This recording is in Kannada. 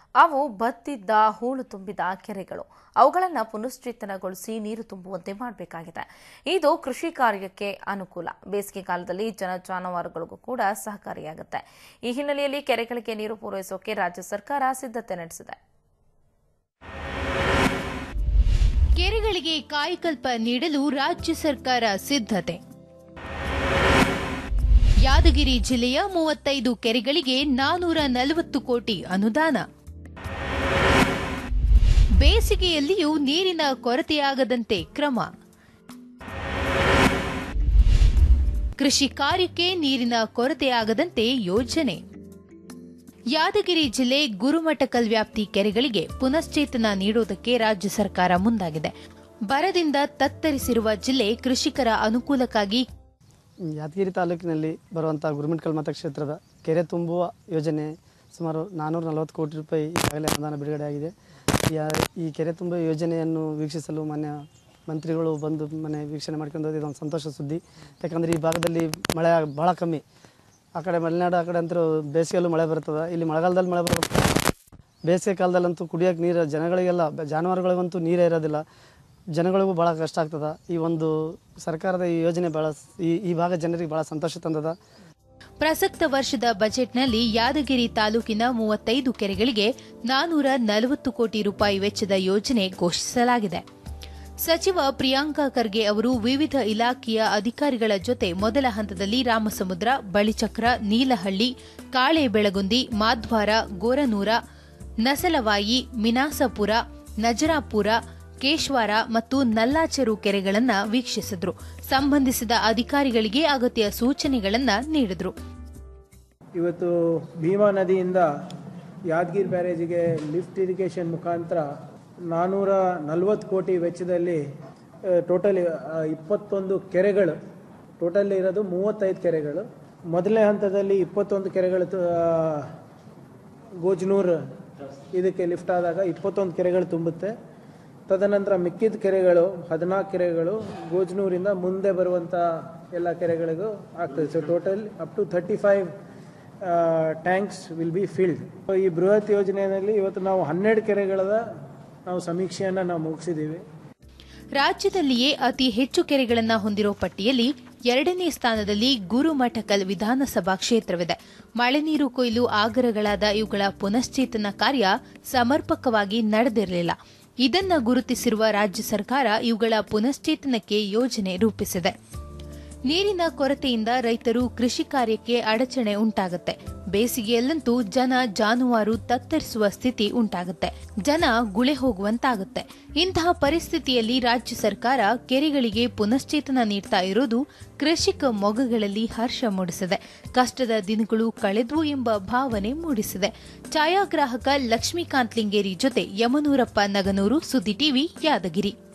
ಅವು ಬತ್ತಿದ್ದ ಹೂಳು ತುಂಬಿದ ಕೆರೆಗಳು ಅವುಗಳನ್ನು ಪುನಶ್ಚೇತನಗೊಳಿಸಿ ನೀರು ತುಂಬುವಂತೆ ಮಾಡಬೇಕಾಗಿದೆ ಇದು ಕೃಷಿ ಕಾರ್ಯಕ್ಕೆ ಅನುಕೂಲ ಬೇಸಿಗೆ ಕಾಲದಲ್ಲಿ ಜನ ಜಾನುವಾರುಗಳಿಗೂ ಕೂಡ ಸಹಕಾರಿಯಾಗುತ್ತೆ ಈ ಹಿನ್ನೆಲೆಯಲ್ಲಿ ಕೆರೆಗಳಿಗೆ ನೀರು ಪೂರೈಸೋಕೆ ರಾಜ್ಯ ಸರ್ಕಾರ ಸಿದ್ಧತೆ ನಡೆಸಿದೆ ಕೆರೆಗಳಿಗೆ ಕಾಯಕಲ್ಪ ನೀಡಲು ರಾಜ್ಯ ಸರ್ಕಾರ ಸಿದ್ಧತೆ ಯಾದಗಿರಿ ಜಿಲ್ಲೆಯ ಮೂವತ್ತೈದು ಕೆರೆಗಳಿಗೆ ನಾನೂರ ನಲವತ್ತು ಕೋಟಿ ಅನುದಾನ ಬೇಸಿಗೆಯಲ್ಲಿಯೂ ನೀರಿನ ಕೊರತೆಯಾಗದಂತೆ ಕ್ರಮ ಕೃಷಿ ಕಾರ್ಯಕ್ಕೆ ನೀರಿನ ಕೊರತೆಯಾಗದಂತೆ ಯೋಜನೆ ಯಾದಗಿರಿ ಜಿಲ್ಲೆ ಗುರುಮಠಕಲ್ ವ್ಯಾಪ್ತಿ ಕೆರೆಗಳಿಗೆ ಪುನಶ್ಚೇತನ ನೀಡುವುದಕ್ಕೆ ರಾಜ್ಯ ಸರ್ಕಾರ ಮುಂದಾಗಿದೆ ಬರದಿಂದ ತತ್ತರಿಸಿರುವ ಜಿಲ್ಲೆ ಕೃಷಿಕರ ಅನುಕೂಲಕ್ಕಾಗಿ ಯಾದಗಿರಿ ತಾಲೂಕಿನಲ್ಲಿ ಬರುವಂಥ ಗುರುಮಿಟ್ಕಲ್ ಮತಕ್ಷೇತ್ರದ ಕೆರೆ ತುಂಬುವ ಯೋಜನೆ ಸುಮಾರು ನಾನ್ನೂರ ನಲವತ್ತು ಕೋಟಿ ರೂಪಾಯಿ ಈಗಾಗಲೇ ಅನುದಾನ ಬಿಡುಗಡೆಯಾಗಿದೆ ಯಾ- ಈ ಕೆರೆ ತುಂಬುವ ಯೋಜನೆಯನ್ನು ವೀಕ್ಷಿಸಲು ಮಾನ್ಯ ಮಂತ್ರಿಗಳು ಬಂದು ಮನೆ ವೀಕ್ಷಣೆ ಮಾಡ್ಕೊಂಡು ಹೋದ ಇದೊಂದು ಸಂತೋಷ ಸುದ್ದಿ ಯಾಕಂದರೆ ಈ ಭಾಗದಲ್ಲಿ ಮಳೆ ಭಾಳ ಕಮ್ಮಿ ಆ ಕಡೆ ಮಲೆನಾಡು ಆ ಕಡೆ ಅಂತೂ ಬೇಸಿಗೆಯಲ್ಲೂ ಮಳೆ ಬರ್ತದೆ ಇಲ್ಲಿ ಮಳೆಗಾಲದಲ್ಲಿ ಮಳೆ ಬರ್ತದೆ ಬೇಸಿಗೆ ಕಾಲದಲ್ಲಂತೂ ಕುಡಿಯೋಕೆ ನೀರು ಜನಗಳಿಗೆಲ್ಲ ಬ- ಜಾನುವಾರುಗಳಿಗಂತೂ ನೀರೇ ಇರೋದಿಲ್ಲ ಜನಗಳಿಗೂ ಭಾಳ ಕಷ್ಟ ಆಗ್ತದೆ ಈ ಒಂದು ಸರ್ಕಾರದ ಈ ಯೋಜನೆ ಭಾಳ ಸ್- ಈ ಈ ಭಾಗ ಜನರಿಗೆ ಭಾಳ ಸಂತೋಷ ತಂದದ ಪ್ರಸಕ್ತ ವರ್ಷದ ಬಜೆಟ್ನಲ್ಲಿ ಯಾದಗಿರಿ ತಾಲೂಕಿನ ಮೂವತ್ತೈದು ಕೆರೆಗಳಿಗೆ ನಾನೂರ ನಲವತ್ತು ಕೋಟಿ ರೂಪಾಯಿ ವೆಚ್ಚದ ಯೋಜನೆ ಘೋಷಿಸಲಾಗಿದೆ ಸಚಿವ ಪ್ರಿಯಾಂಕಾ ಖರ್ಗೆ ಅವರು ವಿವಿಧ ಇಲಾಖೆಯ ಅಧಿಕಾರಿಗಳ ಜೊತೆ ಮೊದಲ ಹಂತದಲ್ಲಿ ರಾಮಸಮುದ್ರ ಬಳಿಚಕ್ರ ನೀಲಹಳ್ಳಿ ಕಾಳೆ ಬೆಳಗುಂದಿ ಮಾಧ್ವಾರ ಗೋರನೂರ ನಸಲವಾಯಿ ಮಿನಾಸಪುರ ನಜರಾಪುರ ಕೇಶ್ವಾರ ಮತ್ತು ನಲ್ಲಾಚೆರು ಕೆರೆಗಳನ್ನು ವೀಕ್ಷಿಸಿದ್ರು ಸಂಬಂಧಿಸಿದ ಅಧಿಕಾರಿಗಳಿಗೆ ಅಗತ್ಯ ಸೂಚನೆಗಳನ್ನು ನೀಡಿದ್ರು ಇವತ್ತು ಭೀಮಾ ನದಿಯಿಂದ ಯಾದಗಿರಿ ಬ್ಯಾರೇಜಿಗೆ ಲಿಫ್ಟ್ ಇರಿಗೇಷನ್ ಮುಖಾಂತರ ನಾನ್ನೂರ ನಲವತ್ತು ಕೋಟಿ ವೆಚ್ಚದಲ್ಲಿ ಟೋಟಲ್ ಇಪ್ಪತ್ತೊಂದು ಕೆರೆಗಳು ಟೋಟಲ್ ಇರೋದು ಮೂವತ್ತೈದು ಕೆರೆಗಳು ಮೊದಲನೇ ಹಂತದಲ್ಲಿ ಇಪ್ಪತ್ತೊಂದು ಕೆರೆಗಳು ಆ, ಗೋಜ್ನೂರ್ ಇದಕ್ಕೆ ಲಿಫ್ಟ್ ಆದಾಗ ಇಪ್ಪತ್ತೊಂದು ಕೆರೆಗಳು ತುಂಬುತ್ತೆ ತದನಂತರ ಮಿಕ್ಕಿದ ಕೆರೆಗಳು ಹದಿನಾಲ್ಕು ಕೆರೆಗಳು ಗೋಜ್ನೂರಿಂದ ಮುಂದೆ ಬರುವಂಥ ಎಲ್ಲ ಕೆರೆಗಳಿಗೂ ಆಗ್ತದೆ so total up to thirty five tanks will be filled ಈ ಬೃಹತ್ ಯೋಜನೆಯಲ್ಲಿ ಇವತ್ತು ನಾವು ಹನ್ನೆರಡು ಕೆರೆಗಳ ನಾವು ಸಮೀಕ್ಷೆಯನ್ನು ನಾವು ಮುಗಿಸಿದ್ದೀವಿ ರಾಜ್ಯದಲ್ಲಿಯೇ ಅತಿ ಹೆಚ್ಚು ಕೆರೆಗಳನ್ನು ಹೊಂದಿರೋ ಪಟ್ಟಿಯಲ್ಲಿ ಎರಡನೇ ಸ್ಥಾನದಲ್ಲಿ ಗುರುಮಠಕಲ್ ವಿಧಾನಸಭಾ ಕ್ಷೇತ್ರವಿದೆ ಮಳೆ ನೀರು ಕೊಯ್ಲು ಆಗರಗಳಾದ ಇವುಗಳ ಪುನಶ್ಚೇತನ ಕಾರ್ಯ ಸಮರ್ಪಕವಾಗಿ ನಡೆದಿರಲಿಲ್ಲ ಇದನ್ನ ಗುರುತಿಸಿರುವ ರಾಜ್ಯ ಸರ್ಕಾರ ಇವುಗಳ ಪುನಶ್ಚೇತನಕ್ಕೆ ಯೋಜನೆ ರೂಪಿಸಿದೆ ನೀರಿನ ಕೊರತೆಯಿಂದ ರೈತರು ಕೃಷಿ ಕಾರ್ಯಕ್ಕೆ ಅಡಚಣೆ ಉಂಟಾಗುತ್ತೆ ಬೇಸಿಗೆಯಲ್ಲಂತೂ ಜನ ಜಾನುವಾರು ತತ್ತರಿಸುವ ಸ್ಥಿತಿ ಉಂಟಾಗುತ್ತೆ ಜನ ಗುಳೆ ಹೋಗುವಂತಾಗುತ್ತೆ ಇಂತಹ ಪರಿಸ್ಥಿತಿಯಲ್ಲಿ ರಾಜ್ಯ ಸರ್ಕಾರ ಕೆರೆಗಳಿಗೆ ಪುನಶ್ಚೇತನ ನೀಡ್ತಾ ಇರೋದು ಕೃಷಿಕ ಮೊಗಗಳಲ್ಲಿ ಹರ್ಷ ಮೂಡಿಸಿದೆ ಕಷ್ಟದ ದಿನಗಳು ಕಳೆದ್ವು ಎಂಬ ಭಾವನೆ ಮೂಡಿಸಿದೆ ಛಾಯಾಗ್ರಾಹಕ ಲಕ್ಷ್ಮೀಕಾಂತ್ ಲಿಂಗೇರಿ ಜೊತೆ ಯಮನೂರಪ್ಪ ನಗನೂರು ಸುದ್ದಿ ಟಿವಿ ಯಾದಗಿರಿ